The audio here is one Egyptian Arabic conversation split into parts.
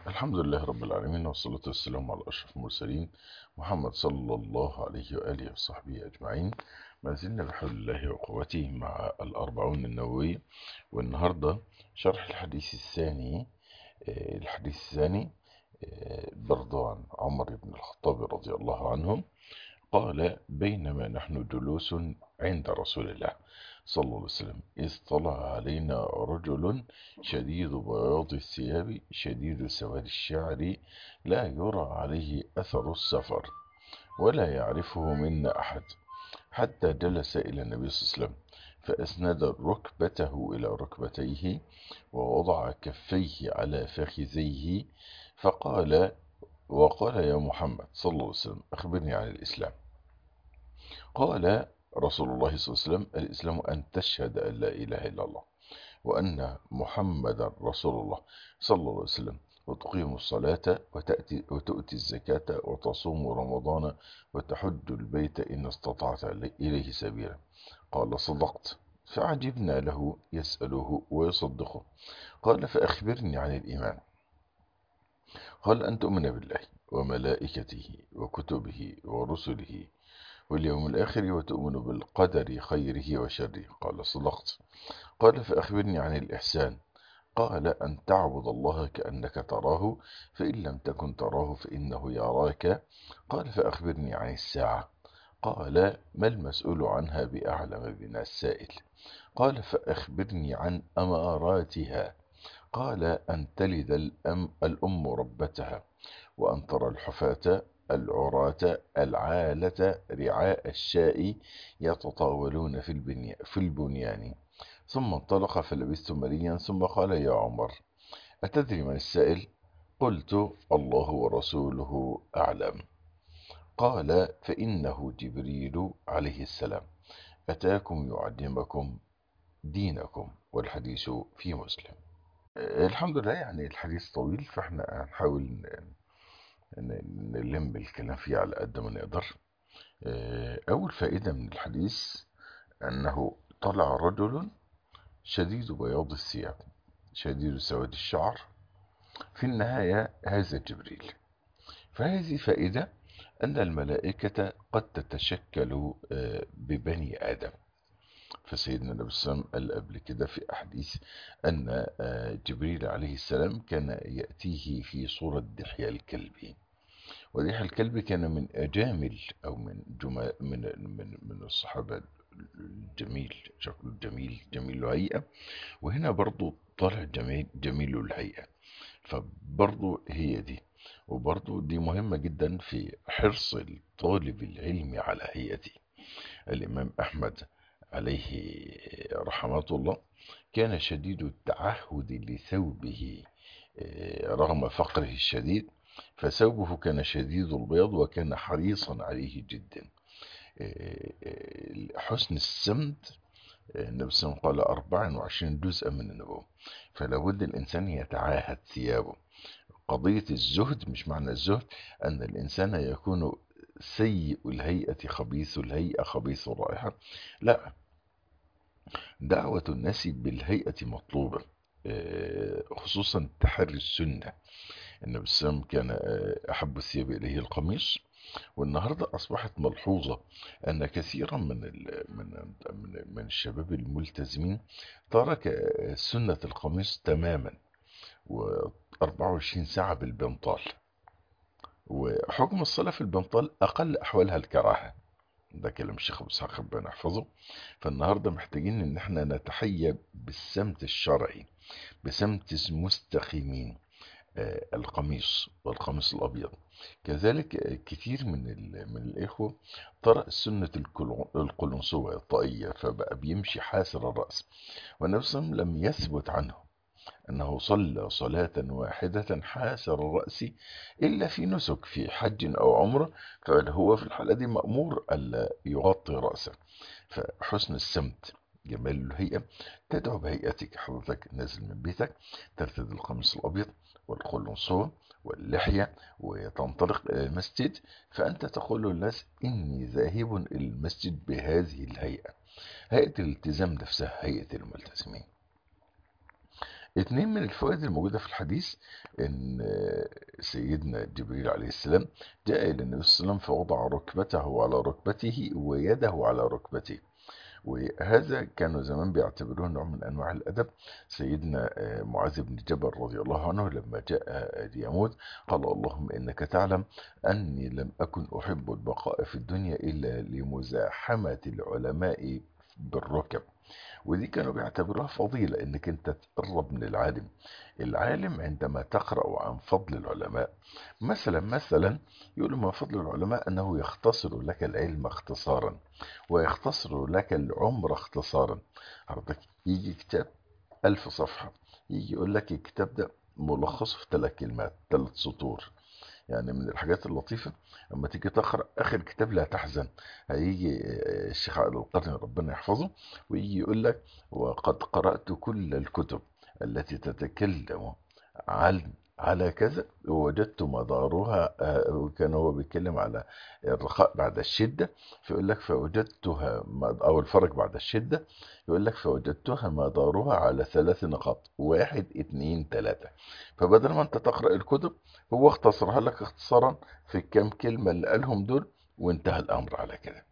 الحمد لله رب العالمين والصلاة والسلام على أشرف المرسلين محمد صلى الله عليه وآله وصحبه أجمعين ما زلنا بحول الله وقوته مع الأربعون النووية والنهاردة شرح الحديث الثاني آه، الحديث الثاني آه، برضو عن عمر بن الخطاب رضي الله عنه قال بينما نحن جلوس عند رسول الله صلى الله عليه وسلم إذ طلع علينا رجل شديد بياض الثياب شديد سواد الشعر لا يرى عليه أثر السفر ولا يعرفه منا أحد حتى جلس إلى النبي صلى الله عليه وسلم فأسند ركبته إلى ركبتيه ووضع كفيه على فخذيه فقال وقال يا محمد صلى الله عليه وسلم أخبرني عن الإسلام قال رسول الله صلى الله عليه وسلم الإسلام أن تشهد أن لا إله إلا الله وأن محمدا رسول الله صلى الله عليه وسلم وتقيم الصلاة وتأتي, وتؤتي الزكاة وتصوم رمضان وتحج البيت إن استطعت إليه سبيلا قال صدقت فعجبنا له يسأله ويصدقه قال فأخبرني عن الإيمان قال أن تؤمن بالله وملائكته وكتبه ورسله واليوم الآخر وتؤمن بالقدر خيره وشره قال صدقت قال فأخبرني عن الإحسان قال أن تعبد الله كأنك تراه فإن لم تكن تراه فإنه يراك قال فأخبرني عن الساعة قال ما المسؤول عنها بأعلم من السائل قال فأخبرني عن أماراتها قال أن تلد الأم, الأم ربتها وأن ترى الحفاة العراة العالة رعاء الشاء يتطاولون في, البنيان, في البنيان ثم انطلق فلبست مليا ثم قال يا عمر أتدري من السائل قلت الله ورسوله أعلم قال فإنه جبريل عليه السلام أتاكم يعلمكم دينكم والحديث في مسلم الحمد لله يعني الحديث طويل فاحنا هنحاول نلم الكلام فيه على قد ما نقدر أول فائدة من الحديث أنه طلع رجل شديد بياض الثياب شديد سواد الشعر في النهاية هذا جبريل فهذه فائدة أن الملائكة قد تتشكل ببني آدم فسيدنا النبي صلى الله عليه وسلم قال قبل كده في أحاديث أن جبريل عليه السلام كان يأتيه في صورة دحية الكلب ودحية الكلب كان من أجامل أو من جمال من من من الصحابة الجميل شكله جميل جميل الهيئة وهنا برضو طالع جميل جميل الهيئة فبرضو هي دي وبرضو دي مهمة جدا في حرص الطالب العلمي على هيئته الإمام أحمد عليه رحمة الله كان شديد التعهد لثوبه رغم فقره الشديد فثوبه كان شديد البياض وكان حريصا عليه جدا حسن السمت النبي صلى الله عليه وسلم قال 24 جزءا من النبوة فلا بد الإنسان يتعاهد ثيابه قضية الزهد مش معنى الزهد أن الإنسان يكون سيء الهيئة خبيث الهيئة خبيث الرائحة لا دعوة الناس بالهيئة مطلوبة خصوصا تحري السنة النبي صلى الله عليه وسلم كان أحب الثياب إليه القميص والنهاردة أصبحت ملحوظة أن كثيرا من من من الشباب الملتزمين ترك سنة القميص تماما و24 ساعة بالبنطال وحكم الصلاة في البنطال أقل أحوالها الكراهة ده كلام الشيخ ابو اسحاق ربنا يحفظه فالنهارده محتاجين ان احنا نتحيى بالسمت الشرعي بسمت مستقيمين آه القميص والقميص الابيض كذلك كثير من من الاخوه طرأ سنه القلنسوه الطاقيه فبقى بيمشي حاسر الراس والنبي صلى الله عليه وسلم لم يثبت عنه أنه صلى صلاة واحدة حاسر الرأس إلا في نسك في حج أو عمرة فهو في الحالة دي مأمور ألا يغطي رأسه فحسن السمت جمال الهيئة تدعو بهيئتك حضرتك نازل من بيتك ترتدي القميص الأبيض والقلنسوة واللحية وتنطلق إلى المسجد فأنت تقول للناس إني ذاهب إلى المسجد بهذه الهيئة هيئة الالتزام نفسها هيئة الملتزمين اتنين من الفوائد الموجودة في الحديث ان سيدنا جبريل عليه السلام جاء الى النبي صلى الله عليه وسلم فوضع ركبته على ركبته ويده على ركبته وهذا كانوا زمان بيعتبروه نوع من انواع الادب سيدنا معاذ بن جبل رضي الله عنه لما جاء ليموت قال اللهم انك تعلم اني لم اكن احب البقاء في الدنيا الا لمزاحمه العلماء بالركب ودي كانوا بيعتبروها فضيلة انك انت تقرب من العالم العالم عندما تقرأ عن فضل العلماء مثلا مثلا يقول من فضل العلماء انه يختصر لك العلم اختصارا ويختصر لك العمر اختصارا حضرتك يجي كتاب ألف صفحة يجي يقول لك الكتاب ده ملخصه في ثلاث كلمات ثلاث سطور يعني من الحاجات اللطيفة لما تيجي تقرأ آخر كتاب لا تحزن هيجي الشيخ عبد القادر ربنا يحفظه ويجي يقول لك وقد قرأت كل الكتب التي تتكلم عن على كذا ووجدت مدارها وكان هو بيتكلم على الرخاء بعد الشدة فيقول لك فوجدتها أو الفرج بعد الشدة يقول لك فوجدتها مدارها على ثلاث نقاط واحد اتنين تلاتة فبدل ما انت تقرأ الكتب هو اختصرها لك اختصارا في كام كلمة اللي قالهم دول وانتهى الأمر على كده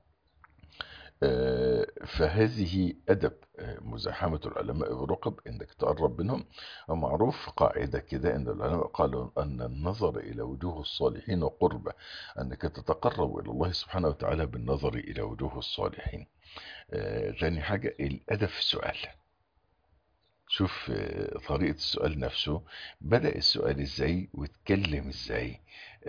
فهذه أدب مزاحمة العلماء بالرقب إنك تقرب منهم ومعروف قاعدة كده إن العلماء قالوا أن النظر إلى وجوه الصالحين قربة أنك تتقرب إلى الله سبحانه وتعالى بالنظر إلى وجوه الصالحين ثاني حاجة الأدب في السؤال شوف طريقة السؤال نفسه بدأ السؤال ازاي واتكلم ازاي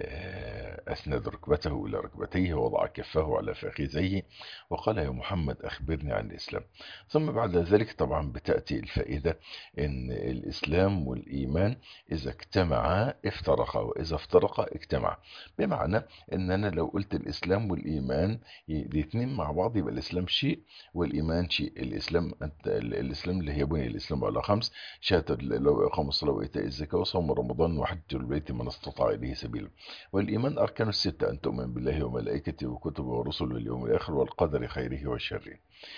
أسند ركبته إلى ركبتيه ووضع كفه على فخذيه وقال يا محمد أخبرني عن الإسلام ثم بعد ذلك طبعا بتأتي الفائدة إن الإسلام والإيمان إذا اجتمعا افترقا وإذا افترقا اجتمعا بمعنى إن أنا لو قلت الإسلام والإيمان الاثنين مع بعض يبقى الإسلام شيء والإيمان شيء الإسلام الإسلام اللي هي بني الإسلام على خمس شهادة لو إقام الصلاة وإيتاء الزكاة وصوم رمضان وحج البيت من استطاع إليه سبيلا والإيمان أركان الستة أن تؤمن بالله وملائكته وكتبه ورسله واليوم الآخر والقدر خيره وشره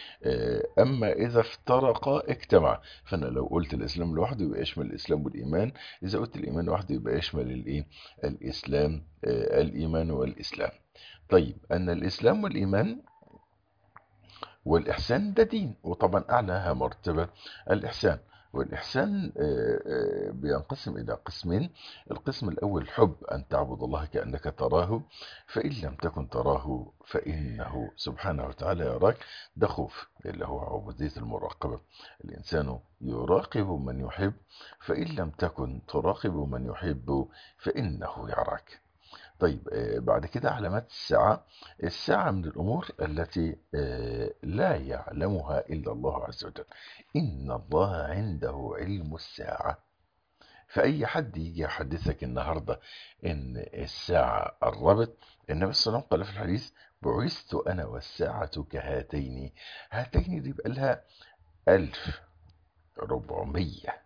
أما إذا افترقا اجتمع فأنا لو قلت الإسلام لوحده يبقى يشمل الإسلام والإيمان إذا قلت الإيمان لوحده يبقى يشمل الإيه الإسلام الإيمان والإسلام طيب أن الإسلام والإيمان والإحسان ده دين وطبعا أعلاها مرتبة الإحسان والإحسان بينقسم إلى قسمين القسم الأول حب أن تعبد الله كأنك تراه فإن لم تكن تراه فإنه سبحانه وتعالى يراك ده خوف اللي هو عبودية المراقبة الإنسان يراقب من يحب فإن لم تكن تراقب من يحب فإنه يراك طيب بعد كده علامات الساعة الساعة من الأمور التي لا يعلمها إلا الله عز وجل إن الله عنده علم الساعة فأي حد يجي يحدثك النهاردة إن الساعة قربت النبي صلى الله عليه وسلم قال في الحديث بعثت أنا والساعة كهاتين هاتين دي يبقى لها ألف ربعمية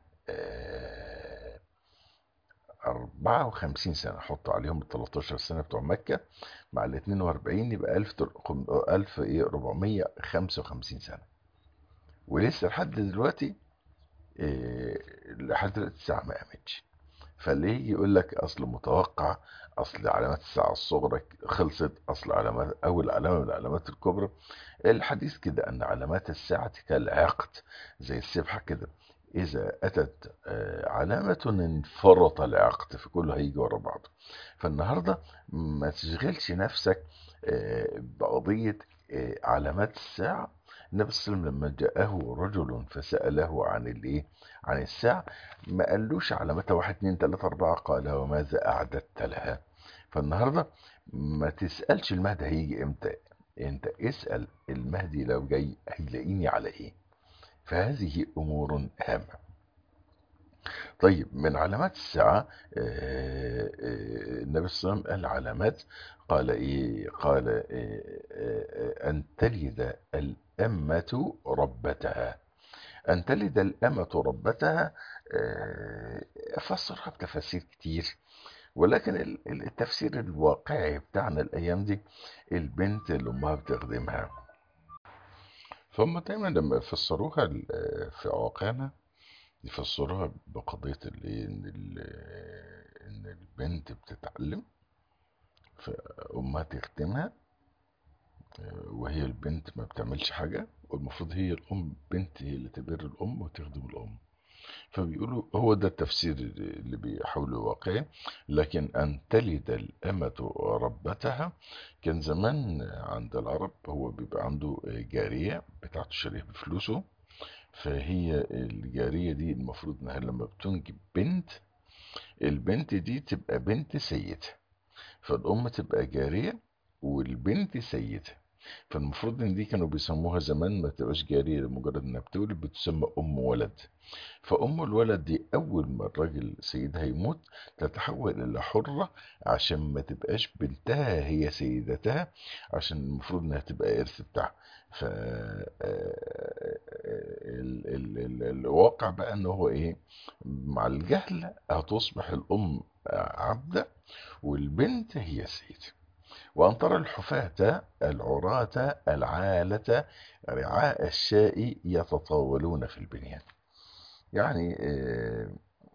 أربعة وخمسين سنة حط عليهم التلاتاشر سنة بتوع مكة مع الاتنين وأربعين يبقى ألف ألف إيه ربعمية خمسة وخمسين سنة ولسه لحد دلوقتي إيه لحد دلوقتي الساعة ما قامتش فاللي يجي يقول لك أصل متوقع أصل علامات الساعة الصغرى خلصت أصل علامات أول علامة من العلامات الكبرى الحديث كده أن علامات الساعة كالعقد زي السبحة كده إذا أتت علامة انفرط العقد فكله هيجي ورا بعضه فالنهاردة ما تشغلش نفسك بقضية علامات الساعة النبي صلى الله عليه وسلم لما جاءه رجل فسأله عن الايه عن الساعة ما قالوش علامتها واحد اتنين تلاتة أربعة قال وماذا أعددت لها فالنهاردة ما تسألش المهدي هيجي امتى انت اسأل المهدي لو جاي هيلاقيني على ايه فهذه أمور هامة طيب من علامات الساعة النبي صلى الله عليه وسلم قال علامات قال إيه قال إيه أن تلد الأمة ربتها أن تلد الأمة ربتها فسرها بتفاسير كتير ولكن التفسير الواقعي بتاعنا الأيام دي البنت اللي أمها بتخدمها فهم دايما لما يفسروها في واقعنا يفسرها بقضية اللي إن, ال- إن البنت بتتعلم فأمها تختمها وهي البنت ما بتعملش حاجة والمفروض هي الأم بنت هي اللي تبر الأم وتخدم الأم فبيقولوا هو ده التفسير اللي بيحاولوا واقعي لكن أن تلد الأمة ربتها كان زمان عند العرب هو بيبقى عنده جارية بتاعته شاريها بفلوسه فهي الجارية دي المفروض انها لما بتنجب بنت البنت دي تبقى بنت سيدها فالأم تبقى جارية والبنت سيدها فالمفروض ان دي كانوا بيسموها زمان ما تبقاش جارية لمجرد انها بتولد بتسمى ام ولد فام الولد دي اول ما الراجل سيدها يموت تتحول الى حرة عشان ما تبقاش بنتها هي سيدتها عشان المفروض انها تبقى ارث بتاعها ف ال- ال- ال- الواقع بقى ان هو ايه مع الجهل هتصبح الام عبدة والبنت هي سيدة وأن ترى الحفاة العراة العالة رعاء الشاء يتطاولون في البنيان يعني آه،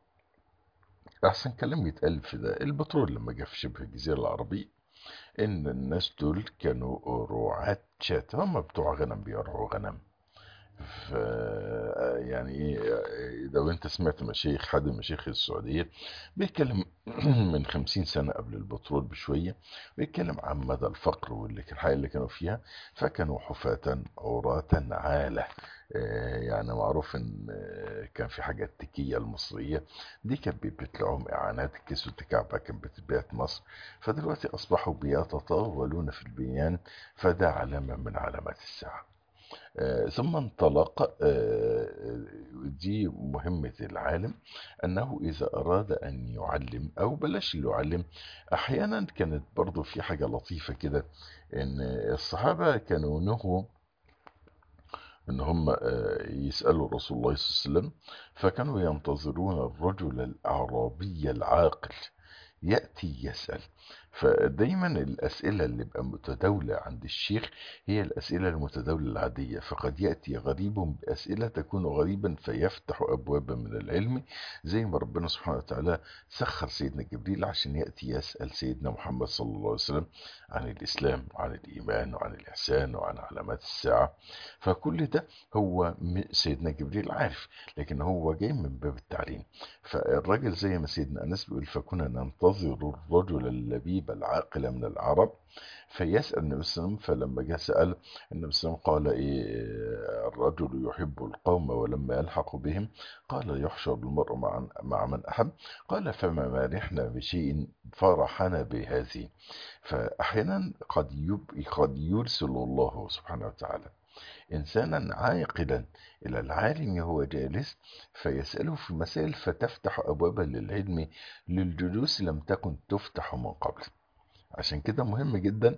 أحسن كلام يتقال في ده البترول لما جه في شبه الجزيرة العربية إن الناس دول كانوا رعاة شاة هم بتوع غنم بيرعوا غنم ف يعني ايه لو انت سمعت مشايخ حد من مشايخ السعودية بيتكلم من خمسين سنة قبل البترول بشوية بيتكلم عن مدى الفقر واللي كان الحياة اللي كانوا فيها فكانوا حفاة عراة عالة آه، يعني معروف ان آه، كان في حاجة التكية المصرية دي كانت بيبت لهم اعانات كيسو الكعبة كانت بتتباع في مصر فدلوقتي اصبحوا بيتطاولون في البنيان فده علامة من علامات الساعة آه، ثم انطلق آه، دي مهمة العالم أنه إذا أراد أن يعلم أو بلاش يعلم أحيانا كانت برضو في حاجة لطيفة كده إن الصحابة كانوا نهوا ان هم آه، يسالوا رسول الله صلى الله عليه وسلم فكانوا ينتظرون الرجل الاعرابي العاقل ياتي يسال فدايما الاسئله اللي بقى متداوله عند الشيخ هي الاسئله المتداوله العاديه فقد ياتي غريب باسئله تكون غريبا فيفتح ابوابا من العلم زي ما ربنا سبحانه وتعالى سخر سيدنا جبريل عشان ياتي يسال سيدنا محمد صلى الله عليه وسلم عن الاسلام وعن الايمان وعن الاحسان وعن علامات الساعه فكل ده هو م- سيدنا جبريل عارف لكن هو جاي من باب التعليم فالراجل زي ما سيدنا انس بيقول فكنا ننتظر الرجل اللبيب العاقل من العرب فيسال النبي صلى الله عليه وسلم فلما جاء سال النبي صلى الله عليه وسلم قال ايه الرجل يحب القوم ولما يلحق بهم قال يحشر المرء مع مع من احب قال فما مانحنا بشيء فرحنا بهذه فاحيانا قد يب قد يرسل الله سبحانه وتعالى إنسانا عاقلا إلى العالم وهو جالس فيسأله في مسائل فتفتح أبوابا للعلم للجلوس لم تكن تفتح من قبل عشان كده مهم جدا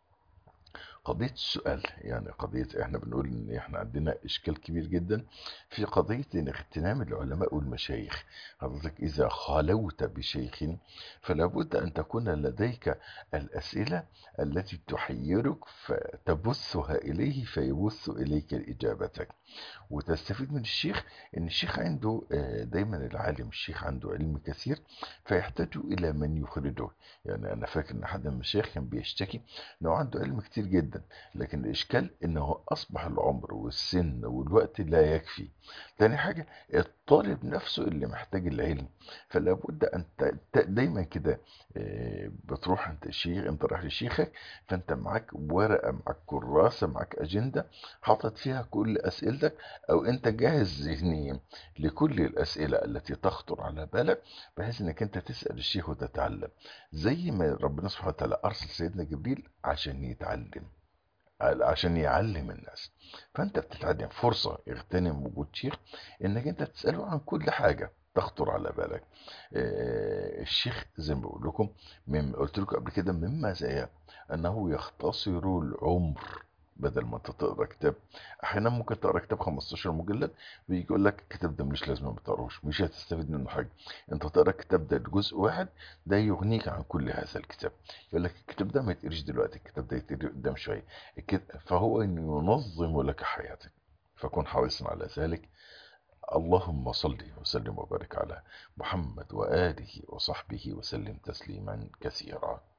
قضية السؤال يعني قضية احنا بنقول ان احنا عندنا اشكال كبير جدا في قضية ان اغتنام العلماء والمشايخ حضرتك اذا خلوت بشيخ فلا بد ان تكون لديك الاسئلة التي تحيرك فتبثها اليه فيبث اليك اجابتك وتستفيد من الشيخ ان الشيخ عنده آه، دايما العالم الشيخ عنده علم كثير فيحتاج الى من يخرجه يعني انا فاكر ان حد من المشايخ كان بيشتكي انه عنده علم كتير جدا لكن الاشكال انه اصبح العمر والسن والوقت لا يكفي تاني حاجة الطالب نفسه اللي محتاج العلم فلا بد ان ت- ت- دايما كده آه، بتروح انت الشيخ انت رايح لشيخك فانت معاك ورقة معاك كراسة معاك اجندة حاطط فيها كل اسئلتك او انت جاهز ذهنيا لكل الاسئلة التي تخطر على بالك بحيث انك انت تسأل الشيخ وتتعلم زي ما ربنا سبحانه وتعالى ارسل سيدنا جبريل عشان يتعلم عشان يعلم الناس فانت بتتعلم فرصة اغتنم وجود شيخ انك انت تسأله عن كل حاجة تخطر على بالك آه، الشيخ زي ما بقول لكم من قلت لكم قبل كده من مزاياه انه يختصر العمر بدل ما انت تقرا كتاب احيانا ممكن تقرا كتاب 15 مجلد ويجي يقول لك الكتاب ده مش لازم ما تقراهوش مش هتستفيد منه حاجه انت تقرا الكتاب ده جزء واحد ده يغنيك عن كل هذا الكتاب يقول لك الكتاب ده ما يتقريش دلوقتي الكتاب ده يتقري قدام شويه الكت- فهو انه ينظم لك حياتك فكن حريصا على ذلك اللهم صل وسلم وبارك على محمد وآله وصحبه وسلم تسليما كثيرا